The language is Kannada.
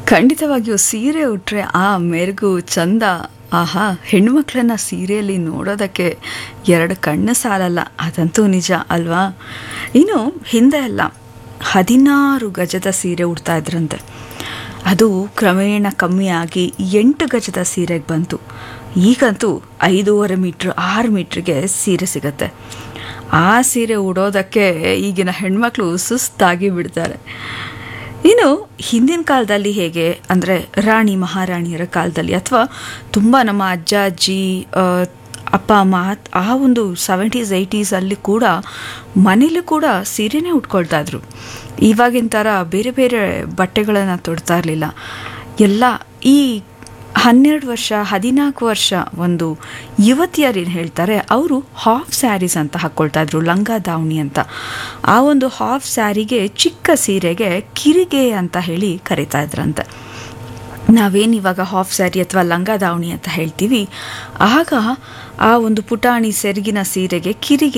ಖಂಡಿತವಾಗಿಯೂ ಸೀರೆ ಉಟ್ರೆ ಆ ಮೆರುಗು ಚಂದ ಆಹಾ ಹೆಣ್ಮಕ್ಳನ್ನ ಸೀರೆಯಲ್ಲಿ ನೋಡೋದಕ್ಕೆ ಎರಡು ಕಣ್ಣು ಸಾಲಲ್ಲ ಅದಂತೂ ನಿಜ ಅಲ್ವಾ ಇನ್ನು ಹಿಂದೆ ಎಲ್ಲ ಹದಿನಾರು ಗಜದ ಸೀರೆ ಉಡ್ತಾ ಇದ್ರಂತೆ ಅದು ಕ್ರಮೇಣ ಕಮ್ಮಿಯಾಗಿ ಎಂಟು ಗಜದ ಸೀರೆಗೆ ಬಂತು ಈಗಂತೂ ಐದೂವರೆ ಮೀಟ್ರ್ ಆರು ಮೀಟ್ರಿಗೆ ಸೀರೆ ಸಿಗತ್ತೆ ಆ ಸೀರೆ ಉಡೋದಕ್ಕೆ ಈಗಿನ ಹೆಣ್ಮಕ್ಳು ಸುಸ್ತಾಗಿ ಬಿಡ್ತಾರೆ ಇನ್ನು ಹಿಂದಿನ ಕಾಲದಲ್ಲಿ ಹೇಗೆ ಅಂದರೆ ರಾಣಿ ಮಹಾರಾಣಿಯರ ಕಾಲದಲ್ಲಿ ಅಥವಾ ತುಂಬ ನಮ್ಮ ಅಜ್ಜ ಅಜ್ಜಿ ಆ, ಅಪ್ಪ ಅಮ್ಮ ಆ ಒಂದು ಸೆವೆಂಟೀಸ್ ಏಯ್ಟೀಸಲ್ಲಿ ಕೂಡ ಮನೇಲೂ ಕೂಡ ಸೀರೆನೇ ಉಟ್ಕೊಳ್ತಾ ಇದ್ರು ಇವಾಗಿನ ಥರ ಬೇರೆ ಬೇರೆ ಬಟ್ಟೆಗಳನ್ನು ತೊಡ್ತಾ ಇರಲಿಲ್ಲ ಎಲ್ಲ ಈ ಹನ್ನೆರಡು ವರ್ಷ ಹದಿನಾಲ್ಕು ವರ್ಷ ಒಂದು ಯುವತಿಯರು ಏನು ಹೇಳ್ತಾರೆ ಅವರು ಹಾಫ್ ಸ್ಯಾರೀಸ್ ಅಂತ ಹಾಕ್ಕೊಳ್ತಾ ಇದ್ರು ಲಂಗ ದಾವಣಿ ಅಂತ ಆ ಒಂದು ಹಾಫ್ ಸ್ಯಾರಿಗೆ ಚಿಕ್ಕ ಸೀರೆಗೆ ಕಿರಿಗೆ ಅಂತ ಹೇಳಿ ಕರಿತಾ ಇದ್ರಂತೆ ನಾವೇನು ಇವಾಗ ಹಾಫ್ ಸ್ಯಾರಿ ಅಥವಾ ಲಂಗ ದಾವಣಿ ಅಂತ ಹೇಳ್ತೀವಿ ಆಗ ಆ ಒಂದು ಪುಟಾಣಿ ಸೆರಗಿನ ಸೀರೆಗೆ ಕಿರಿಗೆ